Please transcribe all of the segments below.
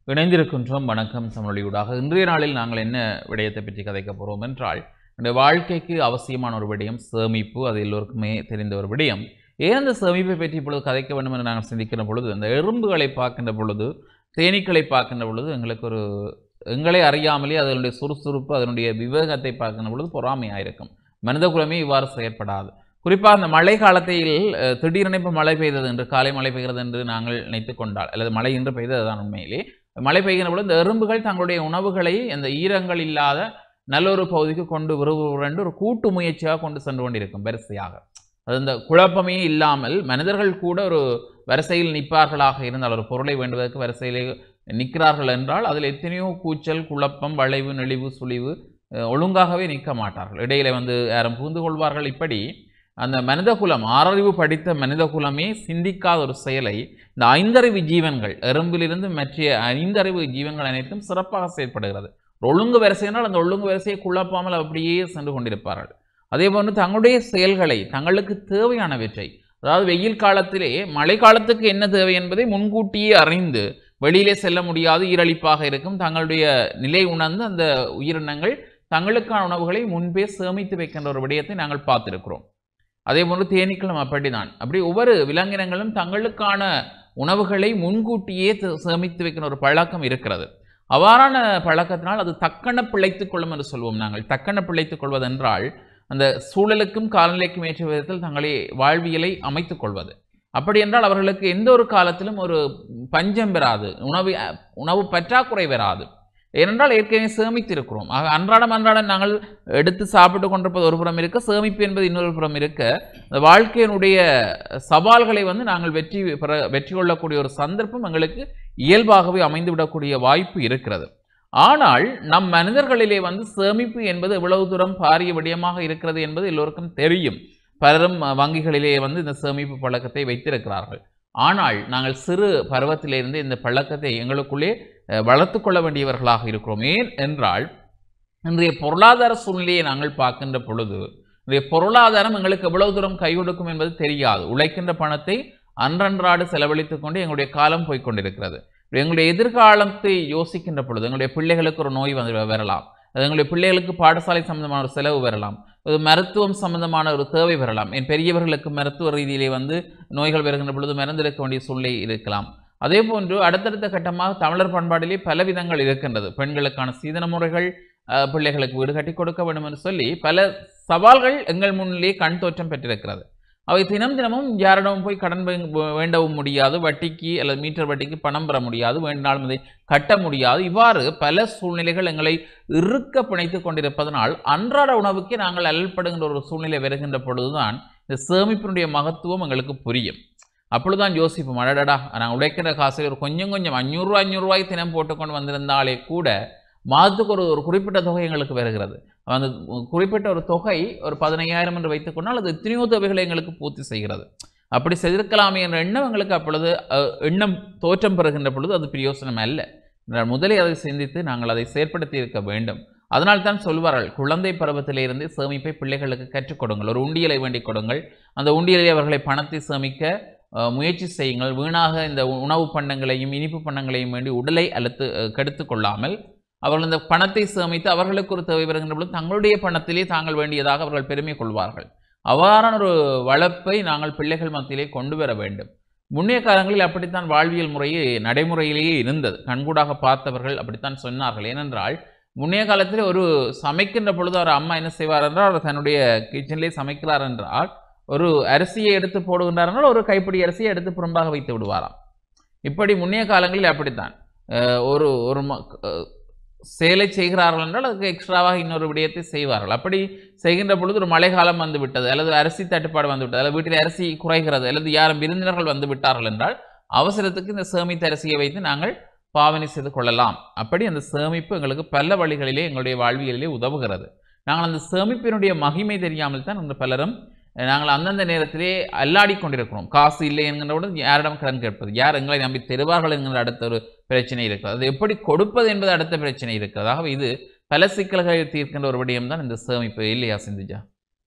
இணைந்திருக்கின்றோம் வணக்கம் சமொழியூடாக இன்றைய நாளில் நாங்கள் என்ன விடயத்தை பற்றி கதைக்க போகிறோம் என்றால் இந்த வாழ்க்கைக்கு அவசியமான ஒரு விடயம் சேமிப்பு அது எல்லோருக்குமே தெரிந்த ஒரு விடயம் ஏன் அந்த சேமிப்பை பற்றி இப்பொழுது கதைக்க வேண்டும் என்று நாங்கள் சிந்திக்கிற பொழுது அந்த எறும்புகளை பார்க்கின்ற பொழுது தேனீக்களை பார்க்கின்ற பொழுது எங்களுக்கு ஒரு எங்களை அறியாமலே அதனுடைய சுறுசுறுப்பு அதனுடைய விவேகத்தை பார்க்கின்ற பொழுது பொறாமையாக இருக்கும் மனித குலமே இவ்வாறு செயற்படாது குறிப்பாக அந்த மழை காலத்தில் அஹ், திடீரென இப்போ மழை பெய்தது என்று காலை மழை பெய்கிறது என்று நாங்கள் நினைத்து கொண்டால் அல்லது மழை என்று பெய்தது தான் உண்மையிலே மழை பெய்கிற பொழுது இந்த எறும்புகள் தங்களுடைய உணவுகளை அந்த ஈரங்கள் இல்லாத நல்லொரு பகுதிக்கு கொண்டு விறுவிறுவென்று ஒரு கூட்டு முயற்சியாக கொண்டு சென்று கொண்டிருக்கும் வரிசையாக அது இந்த குழப்பமே இல்லாமல் மனிதர்கள் கூட ஒரு வரிசையில் நிற்பார்களாக இருந்தால் ஒரு பொருளை வேண்டுவதற்கு வரிசையிலே நிற்கிறார்கள் என்றால் அதில் எத்தனையோ கூச்சல் குழப்பம் வளைவு நெளிவு சுழிவு அஹ், ஒழுங்காகவே நிற்க மாட்டார்கள் இடையில வந்து யாரும் புகுந்து கொள்வார்கள் இப்படி அந்த மனித குலம் ஆறறிவு படித்த மனித குலமே சிந்திக்காத ஒரு செயலை இந்த ஐந்தறிவு ஜீவன்கள் எறும்பிலிருந்து மற்ற ஐந்தறிவு ஜீவன்கள் அனைத்தும் சிறப்பாக செயல்படுகிறது ஒரு ஒழுங்கு வரிசையினால் அந்த ஒழுங்கு வரிசையை குழப்பாமல் அப்படியே சென்று கொண்டிருப்பார்கள் அதே போன்று தங்களுடைய செயல்களை தங்களுக்கு தேவையானவற்றை அதாவது வெயில் காலத்திலே மழை காலத்துக்கு என்ன தேவை என்பதை முன்கூட்டியே அறிந்து வெளியிலே செல்ல முடியாது ஈரழிப்பாக இருக்கும் தங்களுடைய நிலை உணர்ந்து அந்த உயிரினங்கள் தங்களுக்கான உணவுகளை முன்பே சேமித்து வைக்கின்ற ஒரு விடயத்தை நாங்கள் பார்த்திருக்கிறோம் அதே போன்று தேனீக்களும் அப்படிதான் அப்படி ஒவ்வொரு விலங்கினங்களும் தங்களுக்கான உணவுகளை முன்கூட்டியே த- சேமித்து வைக்கிற ஒரு பழக்கம் இருக்கிறது அவ்வாறான பழக்கத்தினால் அது தக்கன பிழைத்துக் கொள்ளும் என்று சொல்வோம் நாங்கள் தக்கன பிழைத்துக் கொள்வதென்றால் அந்த சூழலுக்கும் காலநிலைக்கும் ஏற்ற விதத்தில் தங்களை வாழ்வியலை அமைத்துக் கொள்வது அப்படி என்றால் அவர்களுக்கு எந்த ஒரு காலத்திலும் ஒரு பஞ்சம் பெறாது உணவு உணவு பற்றாக்குறை வராது ஏனென்றால் ஏற்கனவே சேமித்திருக்கிறோம் ஆக அன்றாடம் அன்றாடம் நாங்கள் எடுத்து சாப்பிட்டு கொண்டிருப்பது ஒரு புறம் இருக்க சேமிப்பு என்பது இன்னொரு புறம் இருக்க இந்த வாழ்க்கையினுடைய சவால்களை வந்து நாங்கள் வெற்றி பெற வெற்றி கொள்ளக்கூடிய ஒரு சந்தர்ப்பம் எங்களுக்கு இயல்பாகவே அமைந்து விடக்கூடிய வாய்ப்பு இருக்கிறது ஆனால் நம் மனிதர்களிலே வந்து சேமிப்பு என்பது எவ்வளவு தூரம் பாரிய விடயமாக இருக்கிறது என்பது எல்லோருக்கும் தெரியும் பலரும் அஹ், வங்கிகளிலே வந்து இந்த சேமிப்பு பழக்கத்தை வைத்திருக்கிறார்கள் ஆனால் நாங்கள் சிறு பருவத்திலிருந்து இந்த பழக்கத்தை எங்களுக்குள்ளே அஹ், வளர்த்துக் கொள்ள வேண்டியவர்களாக இருக்கிறோம் ஏன் என்றால் இன்றைய பொருளாதார சூழ்நிலையை நாங்கள் பார்க்கின்ற பொழுது இன்றைய பொருளாதாரம் எங்களுக்கு எவ்வளவு தூரம் கை கொடுக்கும் என்பது தெரியாது உழைக்கின்ற பணத்தை அன்றன்றாடு செலவழித்துக் கொண்டு எங்களுடைய காலம் போய்க் கொண்டிருக்கிறது எங்களுடைய எதிர்காலத்தை யோசிக்கின்ற பொழுது எங்களுடைய பிள்ளைகளுக்கு ஒரு நோய் வந்து வரலாம் அது எங்களுடைய பிள்ளைகளுக்கு பாடசாலை சம்பந்தமான ஒரு செலவு வரலாம் ஒரு மருத்துவம் சம்பந்தமான ஒரு தேவை வரலாம் என் பெரியவர்களுக்கு மருத்துவ ரீதியிலே வந்து நோய்கள் வருகின்ற பொழுது மறந்திருக்க வேண்டிய சூழ்நிலை இருக்கலாம் அதே போன்று அடுத்தடுத்த கட்டமாக தமிழர் பண்பாடிலே பல விதங்கள் இருக்கின்றது பெண்களுக்கான சீதன முறைகள் அஹ், பிள்ளைகளுக்கு வீடு கட்டி கொடுக்க வேண்டும் என்று சொல்லி பல சவால்கள் எங்கள் முன்னிலே கண் தோற்றம் பெற்றிருக்கிறது அவை தினம் தினமும் யாரிடமும் போய் கடன் வே- வேண்டவும் முடியாது வட்டிக்கு அல்லது மீட்டர் வட்டிக்கு பணம் பெற முடியாது வேண்டினாலும் அதை கட்ட முடியாது இவ்வாறு பல சூழ்நிலைகள் எங்களை இறுக்க பிணைத்துக் கொண்டிருப்பதனால் அன்றாட உணவுக்கே நாங்கள் அல்லல்படுகின்ற ஒரு சூழ்நிலை வருகின்ற பொழுதுதான் இந்த சேமிப்பினுடைய மகத்துவம் எங்களுக்கு புரியும் அப்பொழுதுதான் யோசிப்போம் அடடா நான் உழைக்கிற காசில் ஒரு கொஞ்சம் கொஞ்சம் அஞ்சூறுரூவா அஞ்சூறுரூவாய் தினம் போட்டுக்கொண்டு வந்திருந்தாலே கூட மாதத்துக்கு ஒரு ஒரு குறிப்பிட்ட தொகை எங்களுக்கு வருகிறது அந்த குறிப்பிட்ட ஒரு தொகை ஒரு பதினையாயிரம் என்று வைத்துக்கொண்டால் அது எத்தனையோ தேவைகளை எங்களுக்கு பூர்த்தி செய்கிறது அப்படி செய்திருக்கலாமே என்ற எண்ணம் எங்களுக்கு அப்பொழுது அஹ், எண்ணம் தோற்றம் பெறுகின்ற பொழுது அது பிரயோசனம் அல்ல என்றால் முதலில் அதை சிந்தித்து நாங்கள் அதை செயற்படுத்தி இருக்க வேண்டும் அதனால் தான் சொல்வார்கள் குழந்தை பருவத்திலிருந்து சேமிப்பை பிள்ளைகளுக்கு கற்றுக் கொடுங்கள் ஒரு உண்டியலை வேண்டிக் கொடுங்கள் அந்த உண்டியலை அவர்களை பணத்தை சேமிக்க அஹ், முயற்சி செய்யுங்கள் வீணாக இந்த உணவு பண்டங்களையும் இனிப்பு பண்டங்களையும் வேண்டி உடலை அழுத்து அஹ், கெடுத்துக் கொள்ளாமல் அவர்கள் இந்த பணத்தை சேமித்து அவர்களுக்கு ஒரு தேவை வருகின்ற பொழுது தங்களுடைய பணத்திலே தாங்கள் வேண்டியதாக அவர்கள் பெருமை கொள்வார்கள் அவ்வாறான ஒரு வளர்ப்பை நாங்கள் பிள்ளைகள் மத்தியிலே கொண்டு வர வேண்டும் முன்னைய காலங்களில் அப்படித்தான் வாழ்வியல் முறையே நடைமுறையிலேயே இருந்தது கண்கூடாக பார்த்தவர்கள் அப்படித்தான் சொன்னார்கள் ஏனென்றால் முன்னைய காலத்தில் ஒரு சமைக்கின்ற பொழுது அவர் அம்மா என்ன செய்வார் என்றால் அவர் தன்னுடைய கிச்சனிலே சமைக்கிறார் என்றால் ஒரு அரிசியை எடுத்து போடுகின்றார் என்றால் ஒரு கைப்பிடி அரிசியை எடுத்து புறம்பாக வைத்து விடுவாராம் இப்படி முன்னைய காலங்களில் அப்படித்தான் அஹ் ஒரு ஒரு ம- அஹ் செயலை செய்கிறார்கள் என்றால் அதுக்கு எக்ஸ்ட்ராவாக இன்னொரு விடயத்தை செய்வார்கள் அப்படி செய்கின்ற பொழுது ஒரு மழைக்காலம் வந்து விட்டது அல்லது அரிசி தட்டுப்பாடு வந்து விட்டது அல்லது வீட்டில் அரிசி குறைகிறது அல்லது யாரும் விருந்தினர்கள் வந்து விட்டார்கள் என்றால் அவசரத்துக்கு இந்த சேமித்த அரிசியை வைத்து நாங்கள் பாவனை செய்து கொள்ளலாம் அப்படி அந்த சேமிப்பு எங்களுக்கு பல வழிகளிலே எங்களுடைய வாழ்வியலிலே உதவுகிறது நாங்கள் அந்த சேமிப்பினுடைய மகிமை தெரியாமல் தான் இன்று பலரும் அஹ், நாங்கள் அந்தந்த நேரத்திலே அல்லாடி கொண்டிருக்கிறோம் காசு இல்லை என்கின்றவுடன் யாரிடம் கடன் கேட்பது யார் எங்களை நம்பி தருவார்கள் என்கிற அடுத்த ஒரு பிரச்சனை இருக்கிறது அது எப்படி கொடுப்பது என்பது அடுத்த பிரச்சனை இருக்கிறது ஆகவே இது பல சிக்கல்களை தீர்க்கின்ற ஒரு விடயம் தான் இந்த சேமிப்பு இல்லையா சிந்துஜா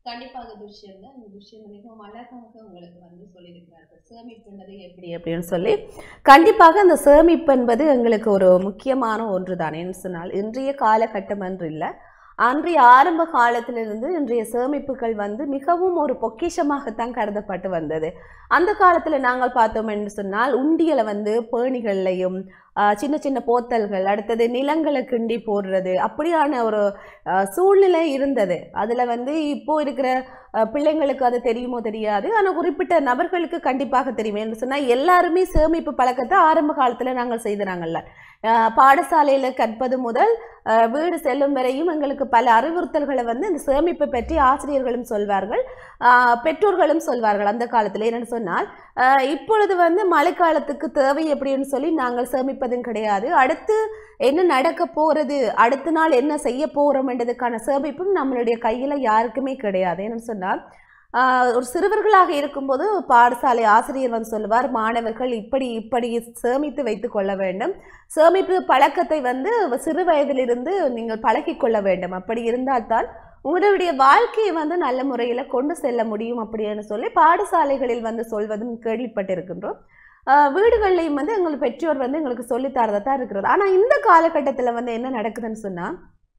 கண்டிப்பாக துஷ்யந்தா இந்த துஷ்யந்த மிகவும் அழகாக உங்களுக்கு வந்து சொல்லியிருக்கிறார்கள் சேமிப்பு என்பது எப்படி அப்படின்னு சொல்லி கண்டிப்பாக அந்த சேமிப்பு என்பது எங்களுக்கு ஒரு முக்கியமான ஒன்று தான் என்று சொன்னால் இன்றைய காலகட்டம் என்று இல்லை அன்றைய ஆரம்ப காலத்திலிருந்து இன்றைய சேமிப்புகள் வந்து மிகவும் ஒரு பொக்கிஷமாகத்தான் கருதப்பட்டு வந்தது அந்த காலத்தில் நாங்கள் பார்த்தோம் என்று சொன்னால் உண்டியலை வந்து பேணிகள்லையும் ஆஹ், சின்ன சின்ன போத்தல்கள் அடுத்தது நிலங்களை கிண்டி போடுறது அப்படியான ஒரு ஆஹ், சூழ்நிலை இருந்தது அதில் வந்து இப்போ இருக்கிற ஆஹ், பிள்ளைங்களுக்கு அது தெரியுமோ தெரியாது ஆனால் குறிப்பிட்ட நபர்களுக்கு கண்டிப்பாக தெரியும் என்று சொன்னால் எல்லாருமே சேமிப்பு பழக்கத்தை ஆரம்ப காலத்தில் நாங்கள் செய்தாங்கல்ல பாடசாலையில் கற்பது முதல் ஆஹ், வீடு செல்லும் வரையும் எங்களுக்கு பல அறிவுறுத்தல்களை வந்து இந்த சேமிப்பை பற்றி ஆசிரியர்களும் சொல்வார்கள் ஆஹ், பெற்றோர்களும் சொல்வார்கள் அந்த காலத்தில் என்னென்னு சொன்னால் ஆஹ், இப்பொழுது வந்து மழைக்காலத்துக்கு தேவை அப்படின்னு சொல்லி நாங்கள் சேமிப்பதும் கிடையாது அடுத்து என்ன நடக்க போகிறது அடுத்த நாள் என்ன செய்ய போகிறோம்ன்றதுக்கான சேமிப்பும் நம்மளுடைய கையில் யாருக்குமே கிடையாது என்னன்னு சொன்னால் ஆஹ், ஒரு சிறுவர்களாக இருக்கும்போது பாடசாலை ஆசிரியர் வந்து சொல்லுவார் மாணவர்கள் இப்படி இப்படி சேமித்து வைத்து கொள்ள வேண்டும் சேமிப்பு பழக்கத்தை வந்து சிறு வயதிலிருந்து நீங்கள் பழகிக் கொள்ள வேண்டும் அப்படி இருந்தால்தான் உங்களுடைய வாழ்க்கையை வந்து நல்ல முறையில் கொண்டு செல்ல முடியும் அப்படின்னு சொல்லி பாடசாலைகளில் வந்து சொல்வதும் கேள்விப்பட்டிருக்கின்றோம் ஆஹ் வீடுகள்லையும் வந்து எங்கள் பெற்றோர் வந்து எங்களுக்கு சொல்லித் தரதா தான் இருக்கிறது ஆனால் இந்த காலகட்டத்தில் வந்து என்ன நடக்குதுன்னு சொன்னால்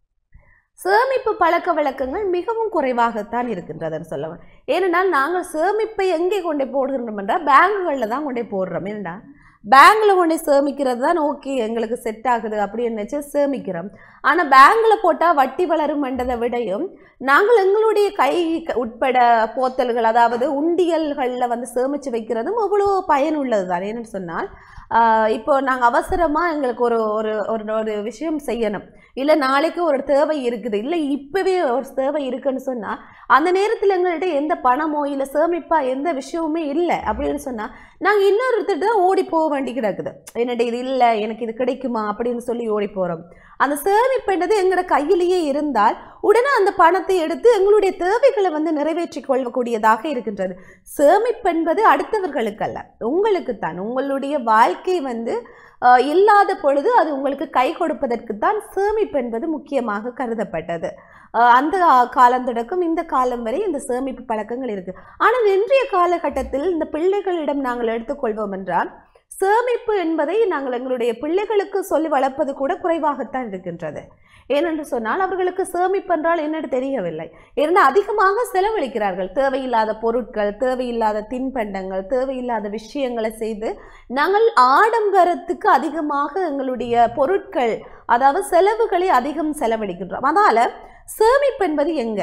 சேமிப்பு பழக்க வழக்கங்கள் மிகவும் குறைவாகத்தான் இருக்கின்றதுன்னு சொல்லுவேன் ஏனென்றால் நாங்கள் சேமிப்பை எங்கே கொண்டு போடுகின்றோம் என்றால் பேங்குகளில் தான் கொண்டு போடுறோம் ஏன்டா பேங்கில் கொண்டு சேமிக்கிறது தான் ஓகே எங்களுக்கு செட் ஆகுது அப்படின்னு நினச்சி சேமிக்கிறோம் ஆனால் பேங்கில் போட்டால் வட்டி வளரும்ன்றதை விடையும் நாங்கள் எங்களுடைய கை உட்பட போத்தல்கள் அதாவது உண்டியல்களில் வந்து சேமித்து வைக்கிறதும் அவ்வளோ பயனுள்ளது தான் ஏன்னு சொன்னால் ஆஹ் இப்போ நாங்கள் அவசரமாக எங்களுக்கு ஒரு ஒரு ஒரு ஒரு விஷயம் செய்யணும் இல்லை நாளைக்கு ஒரு தேவை இருக்குது இல்லை இப்போவே ஒரு தேவை இருக்குன்னு சொன்னால் அந்த நேரத்தில் எங்கள்கிட்ட எந்த பணமோ இல்லை சேமிப்பா எந்த விஷயமுமே இல்லை அப்படின்னு சொன்னால் நாங்கள் இன்னொருத்தர் தான் ஓடி போக வேண்டி கிடக்குது என்னட்ட இது இல்லை எனக்கு இது கிடைக்குமா அப்படின்னு சொல்லி ஓடி போகிறோம் அந்த சேமிப்புன்றது எங்களோட கையிலேயே இருந்தால் உடனே அந்த பணத்தை எடுத்து எங்களுடைய தேவைகளை வந்து நிறைவேற்றிக் கொள்ளக்கூடியதாக இருக்கின்றது சேமிப்பு என்பது அடுத்தவர்களுக்கு அல்ல உங்களுக்குத்தான் உங்களுடைய வாழ்க்கை வந்து ஆஹ், இல்லாத பொழுது அது உங்களுக்கு கை கொடுப்பதற்கு தான் சேமிப்பு என்பது முக்கியமாக கருதப்பட்டது ஆஹ், அந்த காலம் தொடக்கம் இந்த காலம் வரை இந்த சேமிப்பு பழக்கங்கள் இருக்கு ஆனால் இன்றைய காலகட்டத்தில் இந்த பிள்ளைகளிடம் நாங்கள் எடுத்துக்கொள்வோம் என்றால் சேமிப்பு என்பதை நாங்கள் எங்களுடைய பிள்ளைகளுக்கு சொல்லி வளர்ப்பது கூட குறைவாகத்தான் இருக்கின்றது ஏனென்று சொன்னால் அவர்களுக்கு சேமிப்பு என்றால் என்னென்னு தெரியவில்லை ஏன்னா அதிகமாக செலவழிக்கிறார்கள் தேவையில்லாத பொருட்கள் தேவையில்லாத தின்பண்டங்கள் தேவையில்லாத விஷயங்களை செய்து நாங்கள் ஆடம்பரத்துக்கு அதிகமாக எங்களுடைய பொருட்கள் அதாவது செலவுகளை அதிகம் செலவழிக்கின்றோம் அதனால் சேமிப்பு என்பது எங்க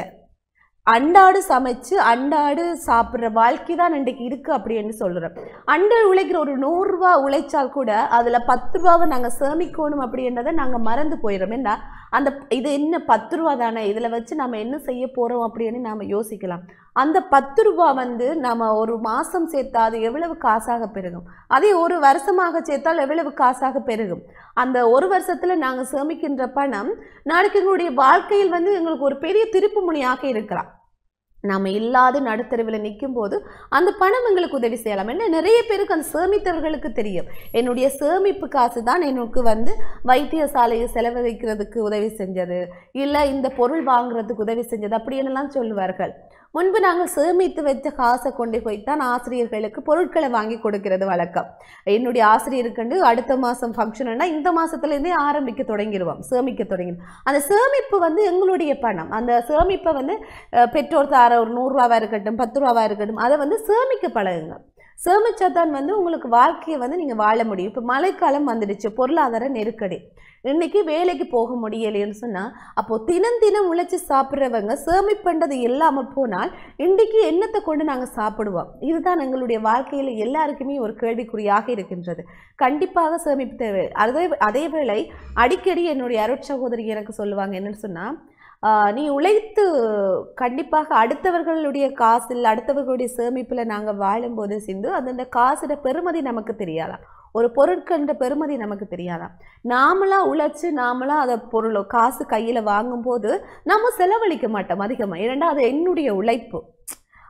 அண்டாடு சமைச்சு அண்டாடு சாப்பிட்ற வாழ்க்கை தான் இன்றைக்கு இருக்கு அப்படின்னு சொல்கிறோம் அண்டாடு உழைக்கிற ஒரு நூறுரூவா உழைச்சால் கூட அதில் பத்து ரூபாவை நாங்கள் சேமிக்கணும் அப்படின்றத நாங்கள் மறந்து போயிடுறோம் ஏன்னா அந்த இது என்ன பத்து ரூபா தானே இதில் வச்சு நம்ம என்ன செய்ய போகிறோம் அப்படின்னு நாம் யோசிக்கலாம் அந்த பத்து ரூபா வந்து நம்ம ஒரு மாதம் சேர்த்தா அது எவ்வளவு காசாக பெருகும் அதே ஒரு வருஷமாக சேர்த்தால் எவ்வளவு காசாக பெருகும் அந்த ஒரு வருஷத்தில் நாங்கள் சேமிக்கின்ற பணம் நாளைக்கு எங்களுடைய வாழ்க்கையில் வந்து எங்களுக்கு ஒரு பெரிய திருப்பு முனையாக இருக்கலாம் நாம் இல்லாத நடுத்தருவில் நிற்கும் போது அந்த பணம் எங்களுக்கு உதவி செய்யலாம் ஏன்னா நிறைய பேருக்கு அந்த சேமித்தவர்களுக்கு தெரியும் என்னுடைய சேமிப்பு காசு தான் எனக்கு வந்து வைத்தியசாலையை செலவழிக்கிறதுக்கு உதவி செஞ்சது இல்லை இந்த பொருள் வாங்குறதுக்கு உதவி செஞ்சது அப்படின்னுலாம் சொல்லுவார்கள் முன்பு நாங்கள் சேமித்து வச்ச காசை கொண்டு போய் தான் ஆசிரியர்களுக்கு பொருட்களை வாங்கி கொடுக்கிறது வழக்கம் என்னுடைய ஆசிரியருக்கு அடுத்த மாதம் ஃபங்க்ஷன்னா இந்த மாதத்துலேருந்தே ஆரம்பிக்க தொடங்கிடுவோம் சேமிக்க தொடங்கிடும் அந்த சேமிப்பு வந்து எங்களுடைய பணம் அந்த சேமிப்பை வந்து அஹ், பெற்றோர் தார ஒரு நூறுரூவாவாக இருக்கட்டும் பத்து ரூபாவாக இருக்கட்டும் அதை வந்து சேமிக்க பழகுங்க சேமிச்சா தான் வந்து உங்களுக்கு வாழ்க்கையை வந்து நீங்கள் வாழ முடியும் இப்போ மழைக்காலம் வந்துடுச்சு பொருளாதார நெருக்கடி இன்னைக்கு வேலைக்கு போக முடியலைன்னு சொன்னால் அப்போ தினம் தினம் உழைச்சி சாப்பிட்றவங்க சேமிப்புன்றது இல்லாமல் போனால் இன்றைக்கு என்னத்தை கொண்டு நாங்கள் சாப்பிடுவோம் இதுதான் எங்களுடைய வாழ்க்கையில் எல்லாருக்குமே ஒரு கேள்விக்குறியாக இருக்கின்றது கண்டிப்பாக சேமிப்பு தேவை அதே அதே வேளை அடிக்கடி என்னுடைய அருட்சகோதரி எனக்கு சொல்லுவாங்க என்னன்னு சொன்னால் ஆஹ் நீ உழைத்து கண்டிப்பாக அடுத்தவர்களுடைய காசில் அடுத்தவர்களுடைய சேமிப்பில் நாங்கள் வாழும்போது சிந்து அது அந்த காசோட பெருமதி நமக்கு தெரியாதாம் ஒரு பொருட்கள்ன்ற பெருமதி நமக்கு தெரியாதாம் நாமளா உழைச்சு நாமளா அதை பொருள் காசு கையில் வாங்கும்போது நம்ம செலவழிக்க மாட்டோம் அதிகமாக ஏன்னா அது என்னுடைய உழைப்பு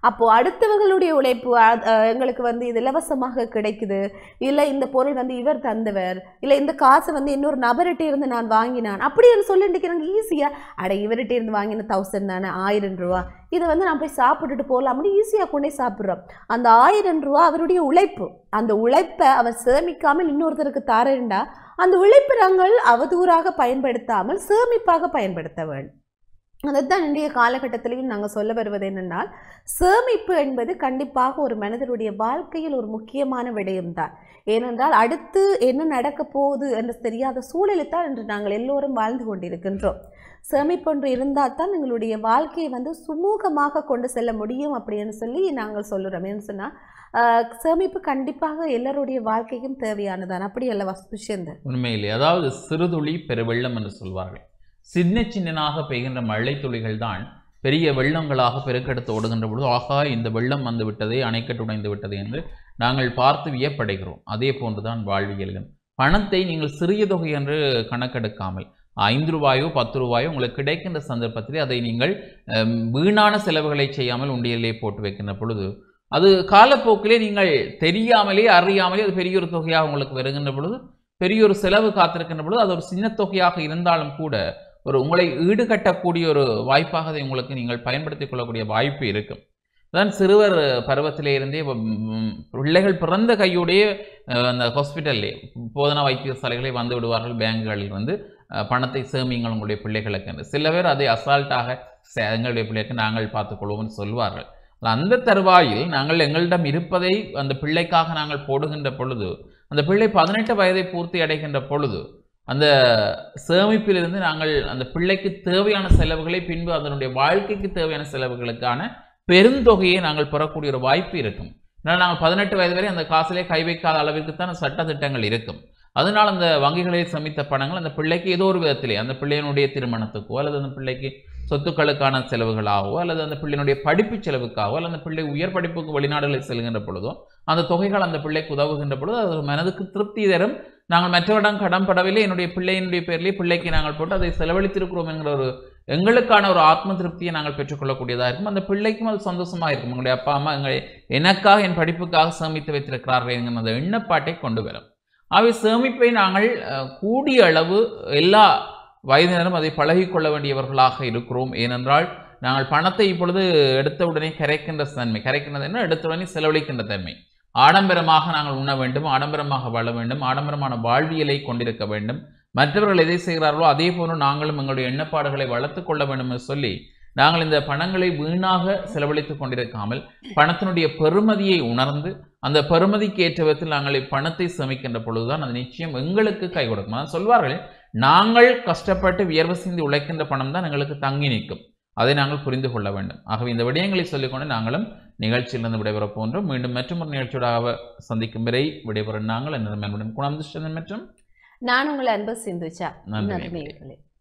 அப்போ அடுத்தவர்களுடைய உழைப்பு அ- அ, எங்களுக்கு வந்து இது இலவசமாக கிடைக்குது இல்லை இந்த பொருள் வந்து இவர் தந்தவர் இல்லை இந்த காசை வந்து இன்னொரு நபர்கிட்ட இருந்து நான் வாங்கினான் அப்படின்னு சொல்லிட்டு ஈஸியாக அட இவர்கிட்ட இருந்து வாங்கின தௌசண்ட் தானே ஆயிரம் ரூபா இதை வந்து நான் போய் சாப்பிட்டுட்டு போகலாம்னு ஈஸியாக கொண்டே சாப்பிட்றோம் அந்த ஆயிரம் ரூபா அவருடைய உழைப்பு அந்த உழைப்பை அவர் சேமிக்காமல் இன்னொருத்தருக்கு தாரேண்டா அந்த உழைப்பை நாங்கள் அவதூறாக பயன்படுத்தாமல் சேமிப்பாக பயன்படுத்த வேண்டும் அதைத்தான் இன்றைய காலகட்டத்திலையும் நாங்கள் சொல்ல வருவது என்னென்னால் சேமிப்பு என்பது கண்டிப்பாக ஒரு மனிதனுடைய வாழ்க்கையில் ஒரு முக்கியமான விடயம்தான் ஏனென்றால் அடுத்து என்ன நடக்க போகுது என்று தெரியாத சூழலில் தான் இன்று நாங்கள் எல்லோரும் வாழ்ந்து கொண்டிருக்கின்றோம் சேமிப்பு ஒன்று இருந்தால் தான் எங்களுடைய வாழ்க்கையை வந்து சுமூகமாக கொண்டு செல்ல முடியும் அப்படின்னு சொல்லி நாங்கள் சொல்லுறோம் ஏன்னு சொன்னால் ஆஹ், சேமிப்பு கண்டிப்பாக எல்லாருடைய வாழ்க்கைக்கும் தேவையானதான் அப்படி அல்லவா சுஷேந்தர் உண்மையிலே அதாவது சிறுதுளி பெருவெள்ளம் என்று சொல்வார்கள் சின்ன சின்னனாக பெய்கின்ற மழை துளிகள் தான் பெரிய வெள்ளங்களாக பெருக்கெடுத்து ஓடுகின்ற பொழுது ஆகா இந்த வெள்ளம் வந்து விட்டதே அணைக்கட்டு உடைந்து விட்டது என்று நாங்கள் பார்த்து வியப்படைகிறோம் அதே போன்றுதான் வாழ்வியல்கள் பணத்தை நீங்கள் சிறிய தொகை என்று கணக்கெடுக்காமல் ஐந்து ரூபாயோ பத்து ரூபாயோ உங்களுக்கு கிடைக்கின்ற சந்தர்ப்பத்திலே அதை நீங்கள் அம், வீணான செலவுகளை செய்யாமல் உண்டியலிலே போட்டு வைக்கின்ற பொழுது அது காலப்போக்கிலே நீங்கள் தெரியாமலே அறியாமலே அது பெரிய ஒரு தொகையாக உங்களுக்கு வருகின்ற பொழுது பெரிய ஒரு செலவு காத்திருக்கின்ற பொழுது அது ஒரு சின்ன தொகையாக இருந்தாலும் கூட ஒரு உங்களை ஈடுகட்டக்கூடிய ஒரு வாய்ப்பாக அதை உங்களுக்கு நீங்கள் பயன்படுத்திக் கொள்ளக்கூடிய வாய்ப்பு இருக்கும் அதான் சிறுவர் பருவத்திலே இருந்தே ம், பிள்ளைகள் பிறந்த கையோடையே அஹ், அந்த ஹாஸ்பிட்டல்லே போதனா வைத்தியசாலைகளே வந்து விடுவார்கள் பேங்குகளில் வந்து அஹ், பணத்தை சேமியுங்கள் உங்களுடைய பிள்ளைகளுக்கு என்று சில பேர் அதை அசால்ட்டாக "சே, எங்களுடைய பிள்ளைக்கு நாங்கள் பார்த்துக்கொள்வோம்னு சொல்வார்கள் அந்த தருவாயில் நாங்கள் எங்களிடம் இருப்பதை அந்த பிள்ளைக்காக நாங்கள் போடுகின்ற பொழுது அந்த பிள்ளை பதினெட்டு வயதை பூர்த்தி அடைகின்ற பொழுது அந்த சேமிப்பிலிருந்து நாங்கள் அந்த பிள்ளைக்கு தேவையான செலவுகளை பின்பு அதனுடைய வாழ்க்கைக்கு தேவையான செலவுகளுக்கான பெருந்தொகையை நாங்கள் பெறக்கூடிய ஒரு வாய்ப்பு இருக்கும் ஏன்னா நாங்கள் பதினெட்டு வயது வரை அந்த காசிலே கை வைக்காத அளவிற்கு தான் சட்ட திட்டங்கள் இருக்கும் அதனால் அந்த வங்கிகளில் சமித்த பணங்கள் அந்த பிள்ளைக்கு ஏதோ ஒரு விதத்திலே அந்த பிள்ளையினுடைய திருமணத்துக்கோ அல்லது அந்த பிள்ளைக்கு சொத்துக்களுக்கான செலவுகளாகவோ அல்லது அந்த பிள்ளையினுடைய படிப்பு செலவுக்காகவோ அல்லது அந்த பிள்ளை உயர் படிப்புக்கு வெளிநாடுகளில் செல்கின்ற பொழுதோ அந்த தொகைகள் அந்த பிள்ளைக்கு உதவுகின்ற பொழுது அது ஒரு மனதுக்கு திருப்தி தரும் நாங்கள் மற்றவரிடம் கடன் படவில்லை என்னுடைய பிள்ளையினுடைய பேரிலே பிள்ளைக்கு நாங்கள் போட்டு அதை செலவழித்திருக்கிறோம் என்கிற ஒரு எங்களுக்கான ஒரு ஆத்ம திருப்தியை நாங்கள் பெற்றுக்கொள்ளக்கூடியதாக இருக்கும் அந்த பிள்ளைக்கும் அது சந்தோஷமாக இருக்கும் எங்களுடைய அப்பா அம்மா எங்களை எனக்காக என் படிப்புக்காக சேமித்து வைத்திருக்கிறார்கள் என்கிற அந்த எண்ணப்பாட்டை கொண்டு வரும் அவை சேமிப்பை நாங்கள் அஹ், கூடிய அளவு எல்லா வயதினரும் அதை பழகிக்கொள்ள வேண்டியவர்களாக இருக்கிறோம் ஏனென்றால் நாங்கள் பணத்தை இப்பொழுது எடுத்தவுடனே கரைக்கின்ற தன்மை கரைக்கின்றது என்ன எடுத்தவுடனே செலவழிக்கின்ற தன்மை ஆடம்பரமாக நாங்கள் உண்ண வேண்டும் ஆடம்பரமாக வாழ வேண்டும் ஆடம்பரமான வாழ்வியலை கொண்டிருக்க வேண்டும் மற்றவர்கள் எதை செய்கிறார்களோ அதே போன்று நாங்களும் எங்களுடைய எண்ணப்பாடுகளை வளர்த்துக் கொள்ள வேண்டும் என்று சொல்லி நாங்கள் இந்த பணங்களை வீணாக செலவழித்துக் கொண்டிருக்காமல் பணத்தினுடைய பெறுமதியை உணர்ந்து அந்த பெறுமதிக்கு ஏற்ற விதத்தில் நாங்கள் பணத்தை சேமிக்கின்ற பொழுதுதான் அது நிச்சயம் எங்களுக்கு கை கொடுக்கும் அதான் சொல்வார்கள் நாங்கள் கஷ்டப்பட்டு வியர்வை சிந்தி உழைக்கின்ற பணம் தான் எங்களுக்கு தங்கி நிற்கும் அதை நாங்கள் புரிந்து கொள்ள வேண்டும் ஆகவே இந்த விடயங்களை சொல்லிக்கொண்டு நாங்களும் நிகழ்ச்சியிலிருந்து விடைபெறப் போன்றோம் மீண்டும் மற்றும் ஒரு நிகழ்ச்சியோட சந்திக்கும் வரை விடைபெறும் நாங்கள் என்ன குணம் மற்றும் நான் உங்கள் அன்பு சிந்துச்சா நன்றி நன்றி